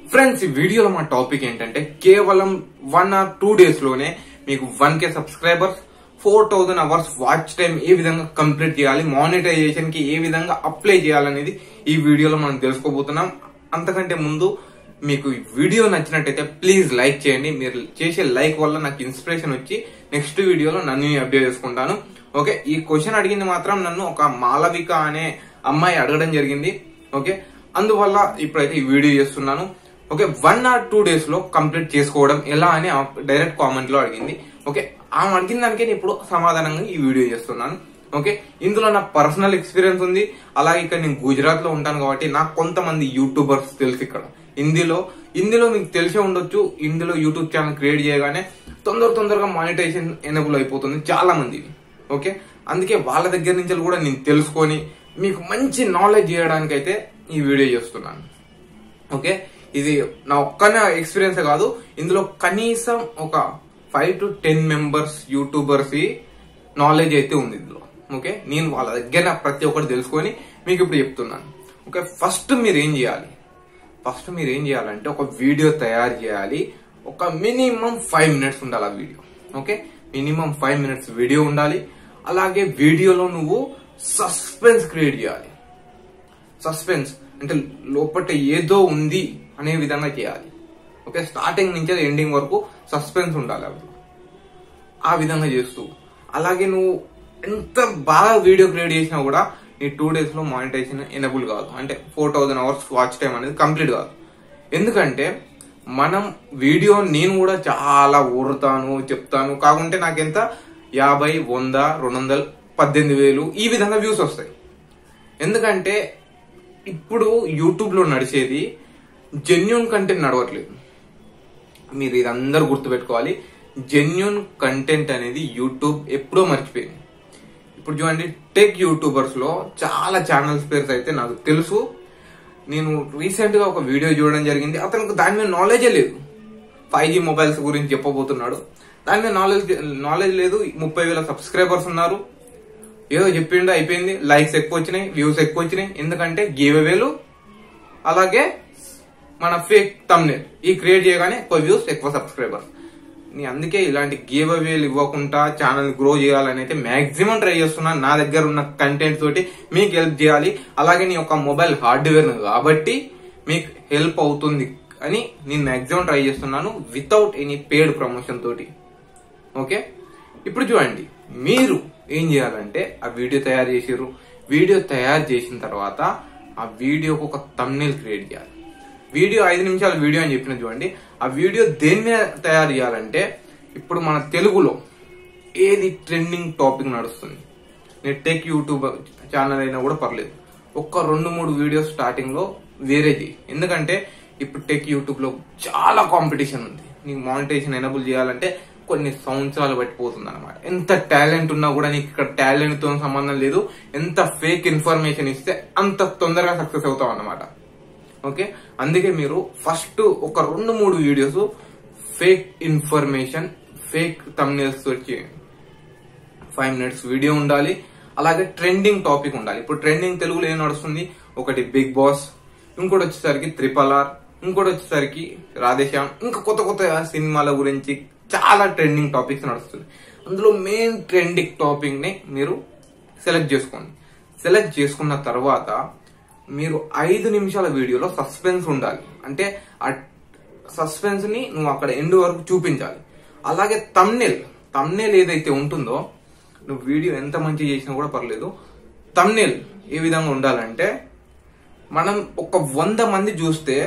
friends ఈ వీడియోలో మా టాపిక్ ఏంటంటే కేవలం వన్ ఆర్ టూ డేస్ లోనే మీకు one K subscribers four thousand hours watch time ఏ విధంగా కంప్లీట్ చేయాలి మానిటైజేషన్ కి ఏ విధంగా అప్లై చేయాలనేది ఈ వీడియోలో మనం తెలుసుకోబోతున్నాం అంతకంటే ముందు మీకు ఈ వీడియో నచ్చినట్టయితే ప్లీజ్ లైక్ చేయండి మీరు చేసే లైక్ వల్ల నాకు ఇన్స్పిరేషన్ వచ్చి నెక్స్ట్ వీడియోలో నన్ను అప్డేట్ చేసుకుంటాను ఓకే ఈ క్వశ్చన్ అడిగింది మాత్రం నన్ను ఒక మాలవిక అనే అమ్మాయి అడగడం జరిగింది ఓకే అందువల్ల ఇప్పుడైతే ఈ వీడియో చేస్తున్నాను okay one or two days లో కంప్లీట్ చేసుకోవడం ఎలా అని డైరెక్ట్ కామెంట్ లో అడిగింది ఓకే ఆమె అడిగిన దానికే నేను ఇప్పుడు సమాధానంగా ఈ వీడియో చేస్తున్నాను ఓకే ఇందులో నా పర్సనల్ ఎక్స్పీరియన్స్ ఉంది అలాగే ఇక్కడ నేను గుజరాత్ లో ఉంటాను కాబట్టి నాకు కొంతమంది యూట్యూబర్స్ తెలుసు ఇక్కడ హిందీలో హిందీలో మీకు తెలిసే ఉండొచ్చు ఇందులో యూట్యూబ్ ఛానల్ క్రియేట్ చేయగానే తొందర తొందరగా మానిటైజేషన్ ఎనబుల్ అయిపోతుంది చాలా మందివి ఓకే అందుకే వాళ్ళ దగ్గర నుంచి కూడా నేను తెలుసుకొని మీకు మంచి నాలెడ్జ్ చేయడానికి అయితే ఈ వీడియో చేస్తున్నాను ఓకే ఇది నా ఒక్కనే ఎక్స్పీరియన్స్ కాదు ఇందులో కనీసం ఒక five to ten members youtubers knowledge అయితే ఉంది ఇందులో ఓకే నేను వాళ్ళ దగ్గర ప్రతి ఒక్కటి తెలుసుకొని మీకు ఇప్పుడు చెప్తున్నాను ఓకే ఫస్ట్ మీరు ఏం చేయాలి ఫస్ట్ మీరు ఏం చేయాలంటే ఒక వీడియో తయారు చేయాలి ఒక మినిమం ఫైవ్ మినిట్స్ ఉండాలి ఆ video okay minimum five minutes video ఉండాలి అలాగే వీడియోలో నువ్వు సస్పెన్స్ క్రియేట్ చేయాలి సస్పెన్స్ అంటే లోపల ఏదో ఉంది అనే విధంగా చేయాలి ఓకే స్టార్టింగ్ నుంచి ఎండింగ్ వరకు సస్పెన్స్ ఉండాలి అవి ఆ విధంగా చేస్తూ అలాగే నువ్వు ఎంత బాగా వీడియో క్రియేట్ చేసినా కూడా ఈ టూ డేస్ లో మానిటైజేషన్ ఎనబుల్ కాదు అంటే four thousand hours watch time అనేది కంప్లీట్ కాదు ఎందుకంటే మనం వీడియో నేను కూడా చాలా ఊరుతాను చెప్తాను కాకుంటే నాకెంత యాభై వంద రెండు వందలు పద్దెనిమిది వేలు ఈ విధంగా వ్యూస్ వస్తాయి ఎందుకంటే ఇప్పుడు యూట్యూబ్ లో నడిచేది జెన్యున్ కంటెంట్ నడవట్లేదు మీరు ఇది అందరూ గుర్తుపెట్టుకోవాలి జెన్యున్ కంటెంట్ అనేది యూట్యూబ్ ఎప్పుడో మర్చిపోయింది ఇప్పుడు చూడండి టెక్ యూట్యూబర్స్ లో చాలా ఛానల్స్ పేర్స్ అయితే నాకు తెలుసు నేను రీసెంట్ గా ఒక వీడియో చూడడం జరిగింది అతనికి దాని మీద నాలెడ్జే లేదు ఫైవ్ జీ మొబైల్స్ గురించి చెప్పబోతున్నాడు దాని మీద నాలెడ్జ్ నాలెడ్జ్ లేదు ముప్పై వేల సబ్స్క్రైబర్స్ ఉన్నారు ఏదో చెప్పిండు అయిపోయింది లైక్స్ ఎక్కువ వచ్చినాయి వ్యూస్ ఎక్కువ వచ్చినాయి ఎందుకంటే గివ్ వేలు అలాగే మన ఫేక్ తమ్నేల్ ఈ క్రియేట్ చేయగానే ఎక్కువ వ్యూస్ ఎక్కువ సబ్స్క్రైబర్స్ నీ అందుకే ఇలాంటి గేవ్ అవేలు ఇవ్వకుండా ఛానల్ గ్రో చేయాలని అయితే మాక్సిమం ట్రై చేస్తున్నాను నా దగ్గర ఉన్న కంటెంట్ తోటి మీకు హెల్ప్ చేయాలి అలాగే నీ యొక్క మొబైల్ హార్డ్వేర్ కాబట్టి మీకు హెల్ప్ అవుతుంది అని నేను మాక్సిమం ట్రై చేస్తున్నాను వితౌట్ ఎనీ పేడ్ ప్రమోషన్ తోటి ఓకే ఇప్పుడు చూడండి మీరు ఏం చేయాలంటే ఆ వీడియో తయారు చేసారు వీడియో తయారు చేసిన తర్వాత ఆ వీడియోకి ఒక తమ్నేల్ క్రియేట్ చేయాలి వీడియో ఐదు నిమిషాల వీడియో అని చెప్పిన చూడండి ఆ వీడియో దేని మీద తయారు చేయాలంటే ఇప్పుడు మన తెలుగులో ఏది ట్రెండింగ్ టాపిక్ నడుస్తుంది నేను టెక్ యూట్యూబ్ ఛానల్ అయినా కూడా పర్లేదు ఒక్క రెండు మూడు వీడియోస్ స్టార్టింగ్ లో వేరే చేయి ఎందుకంటే ఇప్పుడు టెక్ యూట్యూబ్ లో చాలా కాంపిటీషన్ ఉంది నీకు మానిటైజేషన్ ఎనబుల్ చేయాలంటే కొన్ని సంవత్సరాలు పట్టిపోతుంది అనమాట ఎంత టాలెంట్ ఉన్నా కూడా నీకు ఇక్కడ టాలెంట్ తో సంబంధం లేదు ఎంత ఫేక్ ఇన్ఫర్మేషన్ ఇస్తే అంత తొందరగా సక్సెస్ అవుతాం అన్నమాట ఓకే అందుకే మీరు ఫస్ట్ ఒక రెండు మూడు videos fake information fake thumbnails తోటి ఫైవ్ మినిట్స్ వీడియో ఉండాలి అలాగే ట్రెండింగ్ టాపిక్ ఉండాలి ఇప్పుడు ట్రెండింగ్ తెలుగులో ఏం నడుస్తుంది ఒకటి బిగ్ బాస్ ఇంకోటి వచ్చేసరికి త్రిపల్ ఆర్ ఇంకోటి వచ్చేసరికి రాధేశ్యామ్ ఇంకా కొత్త కొత్త సినిమాల గురించి చాలా ట్రెండింగ్ టాపిక్స్ నడుస్తుంది అందులో మెయిన్ ట్రెండింగ్ టాపిక్ ని మీరు సెలెక్ట్ చేసుకోండి సెలెక్ట్ చేసుకున్న తర్వాత మీరు ఐదు నిమిషాల వీడియోలో సస్పెన్స్ ఉండాలి అంటే ఆ సస్పెన్స్ ని నువ్వు అక్కడ ఎండ్ వరకు చూపించాలి అలాగే తమ్నేల్ తమ్నేల్ ఏదైతే ఉంటుందో నువ్వు వీడియో ఎంత మంచి చేసినా కూడా పర్లేదు తమ్నేల్ ఏ విధంగా ఉండాలంటే మనం ఒక వంద మంది చూస్తే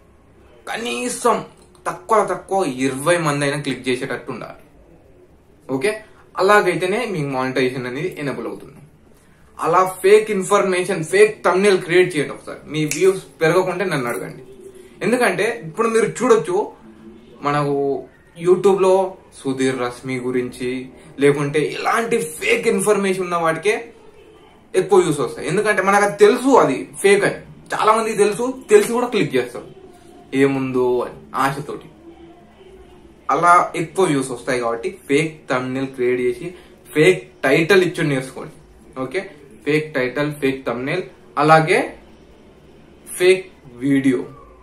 కనీసం తక్కువ తక్కువ ఇరవై మంది అయినా క్లిక్ చేసేటట్టు ఉండాలి ఓకే అలాగైతేనే మీకు మానిటైజేషన్ అనేది ఎనబుల్ అవుతుంది అలా fake information fake thumbnail create చేయండి ఒకసారి మీ వ్యూస్ పెరగకుంటే నన్ను అడగండి ఎందుకంటే ఇప్పుడు మీరు చూడొచ్చు మనకు యూట్యూబ్ లో సుధీర్ రశ్మి గురించి లేకుంటే ఇలాంటి ఫేక్ ఇన్ఫర్మేషన్ ఉన్న వాటికే ఎక్కువ వ్యూస్ వస్తాయి ఎందుకంటే మనకు అది తెలుసు అది ఫేక్ అని చాలా మందికి తెలుసు తెలిసి కూడా క్లిక్ చేస్తారు ఏముందో అని ఆశతోటి అలా ఎక్కువ వ్యూస్ వస్తాయి కాబట్టి ఫేక్ తమ్నేల్ క్రియేట్ చేసి ఫేక్ టైటిల్ ఇచ్చి నేర్చుకోండి okay fake title fake thumbnail అలాగే ఫేక్ వీడియో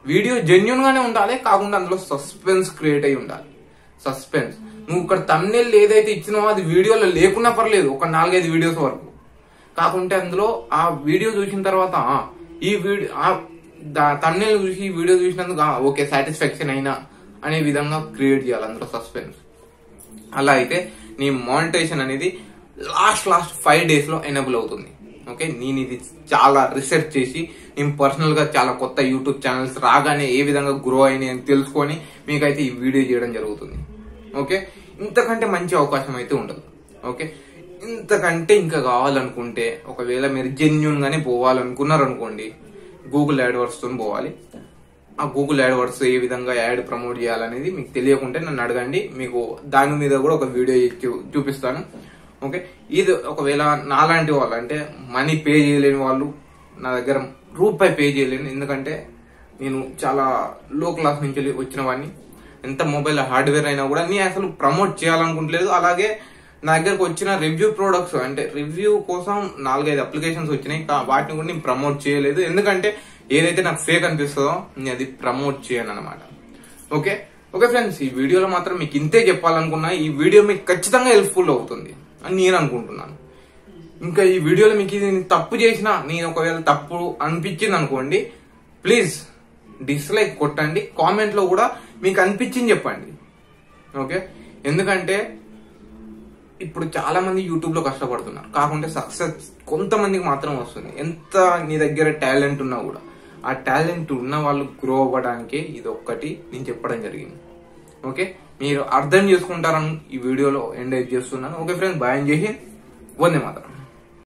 వీడియో జెన్యున్ గానే ఉండాలి కాకుండా అందులో సస్పెన్స్ క్రియేట్ అయి ఉండాలి సస్పెన్స్ నువ్వు ఇక్కడ తమ్నేల్ ఏదైతే ఇచ్చినావో అది వీడియోలో లేకున్నా పర్లేదు ఒక నాలుగైదు వీడియోస్ వరకు కాకుంటే అందులో ఆ వీడియో చూసిన తర్వాత ఆ, ఈ వీడియో తమ్నేల్ చూసి ఈ వీడియో చూసినందుకు ఆ, ఓకే సాటిస్ఫాక్షన్ అయినా అనే విధంగా క్రియేట్ చేయాలి అందులో సస్పెన్స్ అలా అయితే నీ మానిటైజేషన్ అనేది లాస్ట్ లాస్ట్ ఫైవ్ డేస్ లో ఎనేబుల్ అవుతుంది ఓకే నేను ఇది చాలా రీసెర్చ్ చేసి నేను పర్సనల్ గా చాలా కొత్త యూట్యూబ్ ఛానల్స్ రాగానే ఏ విధంగా గ్రో అయినాయి అని తెలుసుకొని మీకైతే ఈ వీడియో చేయడం జరుగుతుంది ఓకే ఇంతకంటే మంచి అవకాశం అయితే ఉండదు ఓకే ఇంతకంటే ఇంకా కావాలనుకుంటే ఒకవేళ మీరు జెన్యున్ గానే పోవాలనుకున్నారు అనుకోండి గూగుల్ యాడ్వర్డ్స్ తో పోవాలి ఆ గూగుల్ యాడ్వర్డ్స్ ఏ విధంగా యాడ్ ప్రమోట్ చేయాలనేది మీకు తెలియకుంటే నన్ను అడగండి మీకు దాని మీద కూడా ఒక వీడియో చూ- చూపిస్తాను ఓకే ఇది ఒకవేళ నాలాంటి వాళ్ళు అంటే మనీ పే చేయలేని వాళ్ళు నా దగ్గర రూపాయి పే చేయలేను ఎందుకంటే నేను చాలా లో క్లాస్ నుంచి వెళ్ళి వచ్చిన వాడిని ఎంత మొబైల్ హార్డ్వేర్ అయినా కూడా నేను అసలు ప్రమోట్ చేయాలనుకుంటలేదు అలాగే నా దగ్గరకు వచ్చిన రివ్యూ ప్రొడక్ట్స్ అంటే రివ్యూ కోసం నాలుగైదు అప్లికేషన్స్ వచ్చినాయి కా- వాటిని కూడా నేను ప్రమోట్ చేయలేదు ఎందుకంటే ఏదైతే నాకు ఫేక్ అనిపిస్తుందో నేను అది ప్రమోట్ చేయను అనమాట ఓకే ఓకే ఫ్రెండ్స్ ఈ వీడియోలో మాత్రం మీకు ఇంతే చెప్పాలనుకున్నా ఈ వీడియో మీకు ఖచ్చితంగా హెల్ప్ఫుల్ అవుతుంది అని నేను అనుకుంటున్నాను ఇంకా ఈ వీడియోలో మీకు ఇది నేను తప్పు చేసినా నేను ఒకవేళ తప్పు అనిపించింది అనుకోండి ప్లీజ్ డిస్లైక్ కొట్టండి కామెంట్ లో కూడా మీకు అనిపించింది చెప్పండి ఓకే ఎందుకంటే ఇప్పుడు చాలా మంది యూట్యూబ్ లో కష్టపడుతున్నారు కాకుంటే సక్సెస్ కొంతమందికి మాత్రం వస్తుంది ఎంత నీ దగ్గర టాలెంట్ ఉన్నా కూడా ఆ టాలెంట్ ఉన్న వాళ్ళు గ్రో అవ్వడానికి ఇది ఒక్కటి నేను చెప్పడం జరిగింది ఓకే మీరు అర్థం చేసుకుంటారని ఈ వీడియోలో ఎండ్ చేస్తున్నాను ఓకే ఫ్రెండ్స్ బాయ్ చేసి వందే మాత్రం